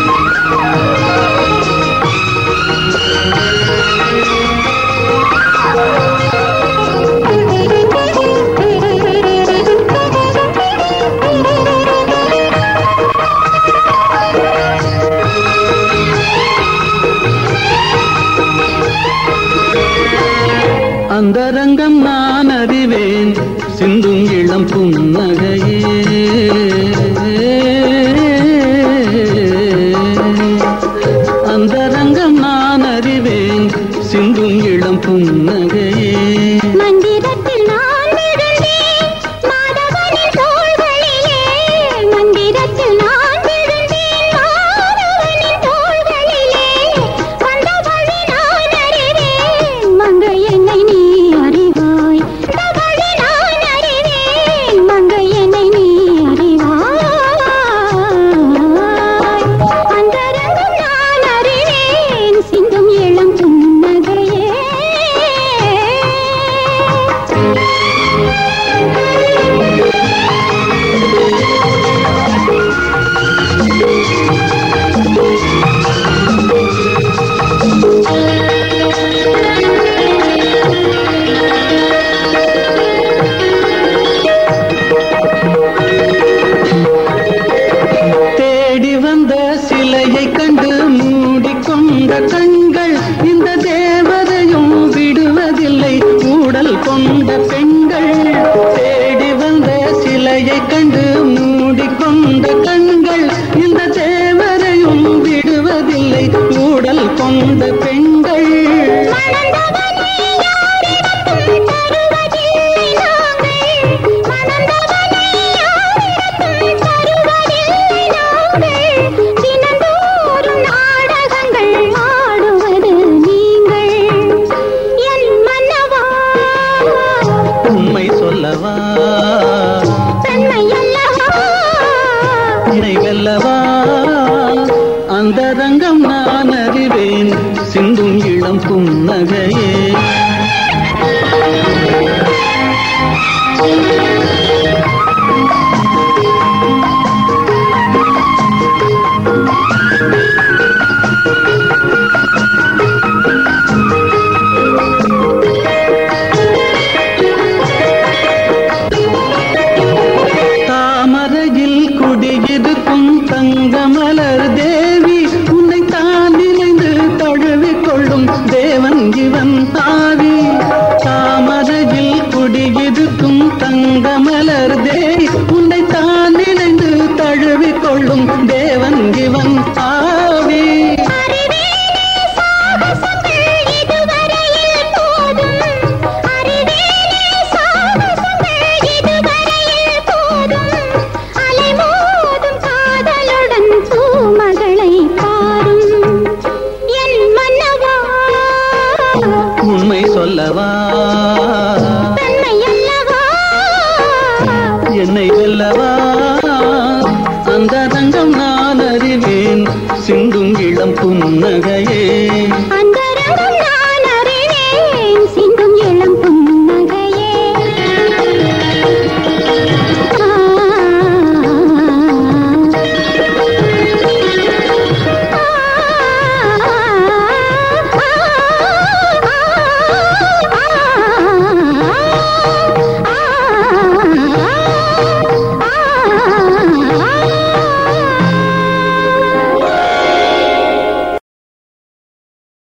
அந்த ரங்கம் நான் அறிவேன் சிந்தும் இளம் புன்னகையே அந்த ரங்கம் நான் அறிவேன் சிந்தும் இளம் புன்னகையே மந்திரத்தில் நான் விழுந்தேன் மாதவனின் தோள்களிலே மந்திரத்தில் நான் விழுந்தேன் மாதவனின் தோள்களிலே வந்த வழி நான் அறிவேன் மங்கை என்னை நீ அறிவாய் வந்த வழி நான் அறிவேன் மங்கை என்னை நீ அறிவாய் அந்த ரங்கம் நான் அறிவேன் சிந்தும் இளம் புன்னகையே தேடி வந்த சிலையை கண்டு மூடிக்கொண்ட கண்கள் இந்த தேவதையும் விடுவதில்லை ஊடல் கொண்ட பெண்கள் தேடி வந்த சிலையை கண்டு மூடிக்கொண்ட கண்கள் இந்த தேவதையும் விடுவதில்லை ஊடல் கொண்ட பெண்கள் மணந்தவனை யாரிடத்தும் தருவதில்லை நாங்கள் மணந்தவனை யாரிடத்தும் தருவதில்லை நாங்கள் தினந்தோறும் நாடகங்கள் ஆடுவது நீங்கள் என் மன்னவா உண்மை சொல்லவா பெண்மை அல்லவா இணை வெல்லவா அந்த ரங்கம் நான் அறிவேன் சிந்தும் இளம் புன்னகையே தாமரையில் குடியிருக்கும் தங்கமலர் தேவி உன்னை தான் நினைந்து தழுவிக் கொள்ளும் தேவன் இவன் ஆவி தாமரையில் குடியிருக்கும் தங்கமலர் தேவி உன்னை தான் நினைந்து தழுவிக் கொள்ளும் தேவன் இவன் ஆவி அறிவேனே சாகசங்கள் இதுவரையில் போதும் அறிவேனே சாகசங்கள் இதுவரையில் போதும் அலைமோதும் காதலுடன் பூமகளை பாரும் என் மன்னவா உண்மை சொல்லவா பெண்மை அல்லவா என்னை வெல்லவா அந்த ரங்கம் நான் அறிவேன் சிந்தும் இளம் புன்னகையே